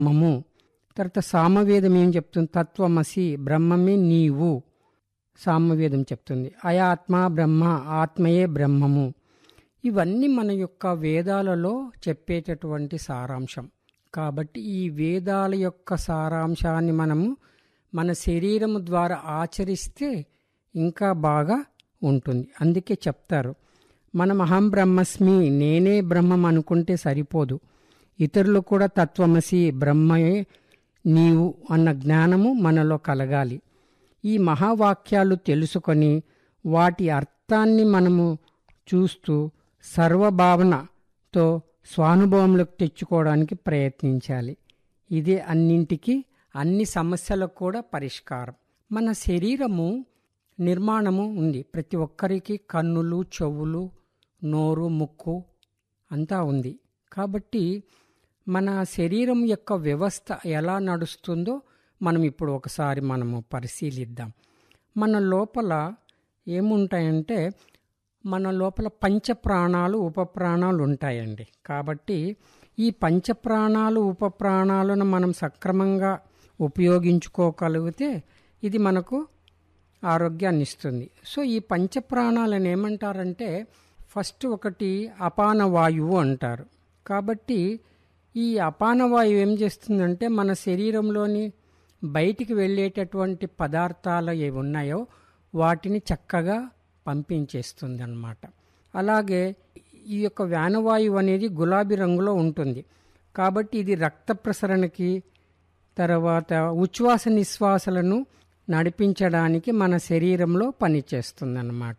మము తర్వాత సామవేదం ఏం చెప్తుంది తత్వమసి బ్రహ్మమే నీవు సామవేదం చెప్తుంది అయాత్మ బ్రహ్మ ఆత్మయే బ్రహ్మము ఇవన్నీ మన యొక్క వేదాలలో చెప్పేటటువంటి సారాంశం కాబట్టి ఈ వేదాల యొక్క సారాంశాన్ని మనము మన శరీరము ద్వారా ఆచరిస్తే ఇంకా బాగా ఉంటుంది అందుకే చెప్తారు మనం అహం బ్రహ్మస్మి నేనే బ్రహ్మం అనుకుంటే సరిపోదు ఇతరులు కూడా తత్వమసి బ్రహ్మయే నీవు అన్న జ్ఞానము మనలో కలగాలి ఈ మహావాక్యాలు తెలుసుకొని వాటి అర్థాన్ని మనము చూస్తూ సర్వభావనతో స్వానుభవంలోకి తెచ్చుకోవడానికి ప్రయత్నించాలి ఇదే అన్నింటికి అన్ని సమస్యలకు కూడా పరిష్కారం మన శరీరము నిర్మాణము ఉంది ప్రతి ఒక్కరికి కన్నులు చెవులు నోరు ముక్కు అంతా ఉంది కాబట్టి మన శరీరం యొక్క వ్యవస్థ ఎలా నడుస్తుందో మనం ఇప్పుడు ఒకసారి మనము పరిశీలిద్దాం మన లోపల ఏముంటాయంటే మన లోపల పంచప్రాణాలు ఉపప్రాణాలు ఉంటాయండి కాబట్టి ఈ పంచప్రాణాలు ఉపప్రాణాలను మనం సక్రమంగా ఉపయోగించుకోగలిగితే ఇది మనకు ఆరోగ్యాన్ని ఇస్తుంది సో ఈ పంచప్రాణాలను ఏమంటారంటే ఫస్ట్ ఒకటి అపాన వాయువు అంటారు కాబట్టి ఈ అపాన వాయువు ఏం చేస్తుందంటే మన శరీరంలోని బయటికి వెళ్ళేటటువంటి పదార్థాలు ఏవి ఉన్నాయో వాటిని చక్కగా పంపించేస్తుంది అన్నమాట అలాగే ఈ యొక్క వ్యానవాయువు అనేది గులాబీ రంగులో ఉంటుంది కాబట్టి ఇది రక్త ప్రసరణకి తర్వాత ఉచ్ఛ్వాస నిశ్వాసలను నడిపించడానికి మన శరీరంలో పనిచేస్తుందన్నమాట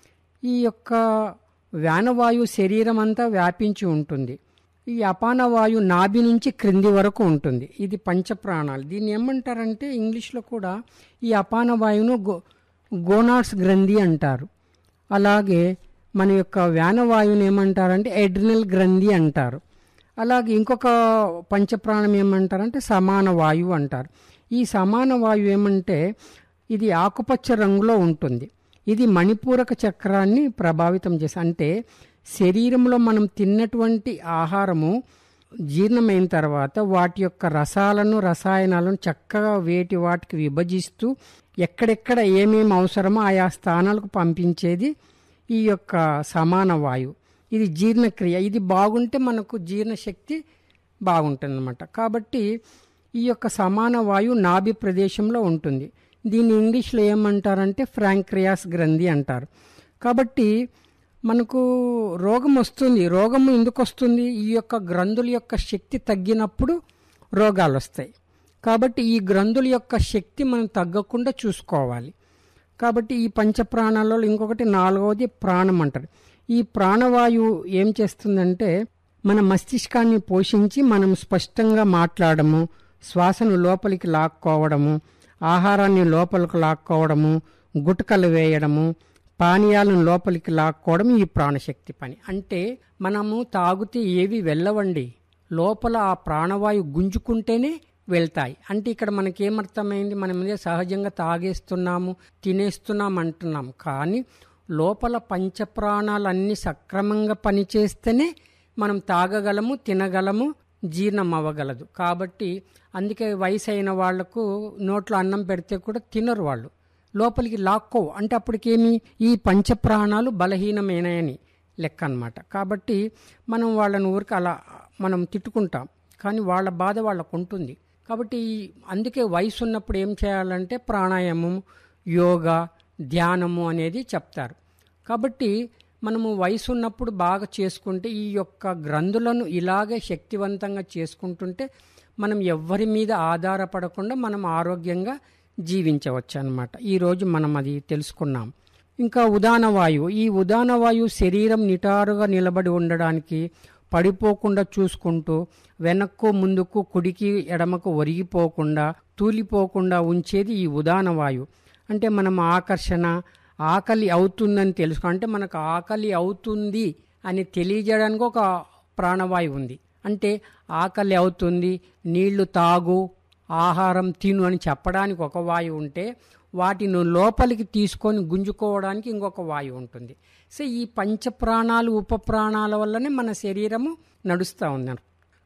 ఈ యొక్క వ్యానవాయు శరీరం అంతా వ్యాపించి ఉంటుంది ఈ అపానవాయు నాభి నుంచి క్రింది వరకు ఉంటుంది ఇది పంచప్రాణాలు దీన్ని ఏమంటారంటే ఇంగ్లీష్లో కూడా ఈ అపానవాయువును గో గోనాడ్స్ గ్రంథి అంటారు అలాగే మన యొక్క వ్యానవాయువుని ఏమంటారంటే ఎడ్రినల్ గ్రంథి అంటారు అలాగే ఇంకొక పంచప్రాణం ఏమంటారంటే సమాన వాయువు అంటారు ఈ సమాన వాయువు ఏమంటే ఇది ఆకుపచ్చ రంగులో ఉంటుంది ఇది మణిపూరక చక్రాన్ని ప్రభావితం చేసి అంటే శరీరంలో మనం తిన్నటువంటి ఆహారము జీర్ణమైన తర్వాత వాటి యొక్క రసాలను రసాయనాలను చక్కగా వేటి వాటికి విభజిస్తూ ఎక్కడెక్కడ ఏమేమి అవసరమో ఆయా స్థానాలకు పంపించేది ఈ యొక్క సమాన వాయువు ఇది జీర్ణక్రియ ఇది బాగుంటే మనకు జీర్ణశక్తి బాగుంటుందన్నమాట కాబట్టి ఈ యొక్క సమాన వాయువు నాభి ప్రదేశంలో ఉంటుంది దీన్ని ఇంగ్లీష్లో ఏమంటారంటే ఫ్రాంక్రియాస్ గ్రంథి అంటారు కాబట్టి మనకు రోగం వస్తుంది రోగము ఎందుకు వస్తుంది ఈ యొక్క గ్రంథుల యొక్క శక్తి తగ్గినప్పుడు రోగాలు వస్తాయి కాబట్టి ఈ గ్రంథుల యొక్క శక్తి మనం తగ్గకుండా చూసుకోవాలి కాబట్టి ఈ పంచప్రాణాలలో ఇంకొకటి నాలుగవది ప్రాణం అంటారు ఈ ప్రాణవాయువు ఏం చేస్తుందంటే మన మస్తిష్కాన్ని పోషించి మనం స్పష్టంగా మాట్లాడము శ్వాసను లోపలికి లాక్కోవడము ఆహారాన్ని లోపలికి లాక్కోవడము గుటకలు వేయడము పానీయాలను లోపలికి లాక్కోవడం ఈ ప్రాణశక్తి పని అంటే మనము తాగితే ఏవి వెళ్ళవండి లోపల ఆ ప్రాణవాయు గుంజుకుంటేనే వెళ్తాయి అంటే ఇక్కడ మనకేమర్థమైంది మనం ఇదే సహజంగా తాగేస్తున్నాము తినేస్తున్నాం అంటున్నాం కానీ లోపల పంచప్రాణాలన్నీ సక్రమంగా పనిచేస్తేనే మనం తాగగలము తినగలము జీర్ణం అవ్వగలదు కాబట్టి అందుకే వయసు అయిన వాళ్లకు నోట్లో అన్నం పెడితే కూడా తినరు వాళ్ళు లోపలికి లాక్కోవు అంటే అప్పటికేమి ఈ పంచప్రాణాలు బలహీనమైనాయని లెక్క అనమాట కాబట్టి మనం వాళ్ళని ఊరికి అలా మనం తిట్టుకుంటాం కానీ వాళ్ళ బాధ వాళ్ళకు ఉంటుంది కాబట్టి అందుకే వయసు ఉన్నప్పుడు ఏం చేయాలంటే ప్రాణాయామం యోగా ధ్యానము అనేది చెప్తారు కాబట్టి మనము వయసు ఉన్నప్పుడు బాగా చేసుకుంటే ఈ యొక్క గ్రంథులను ఇలాగే శక్తివంతంగా చేసుకుంటుంటే మనం ఎవ్వరి మీద ఆధారపడకుండా మనం ఆరోగ్యంగా జీవించవచ్చు అనమాట ఈరోజు మనం అది తెలుసుకున్నాం ఇంకా ఉదాన వాయువు ఈ ఉదాన వాయువు శరీరం నిటారుగా నిలబడి ఉండడానికి పడిపోకుండా చూసుకుంటూ వెనక్కు ముందుకు కుడికి ఎడమకు ఒరిగిపోకుండా తూలిపోకుండా ఉంచేది ఈ ఉదాన వాయువు అంటే మనం ఆకర్షణ ఆకలి అవుతుందని తెలుసుకో అంటే మనకు ఆకలి అవుతుంది అని తెలియజేయడానికి ఒక ప్రాణవాయువు ఉంది అంటే ఆకలి అవుతుంది నీళ్లు తాగు ఆహారం తిను అని చెప్పడానికి ఒక వాయువు ఉంటే వాటిని లోపలికి తీసుకొని గుంజుకోవడానికి ఇంకొక వాయువు ఉంటుంది సో ఈ పంచప్రాణాలు ఉపప్రాణాల వల్లనే మన శరీరము నడుస్తూ ఉంది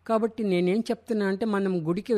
కాబట్టి నేనేం చెప్తున్నా అంటే మనం గుడికి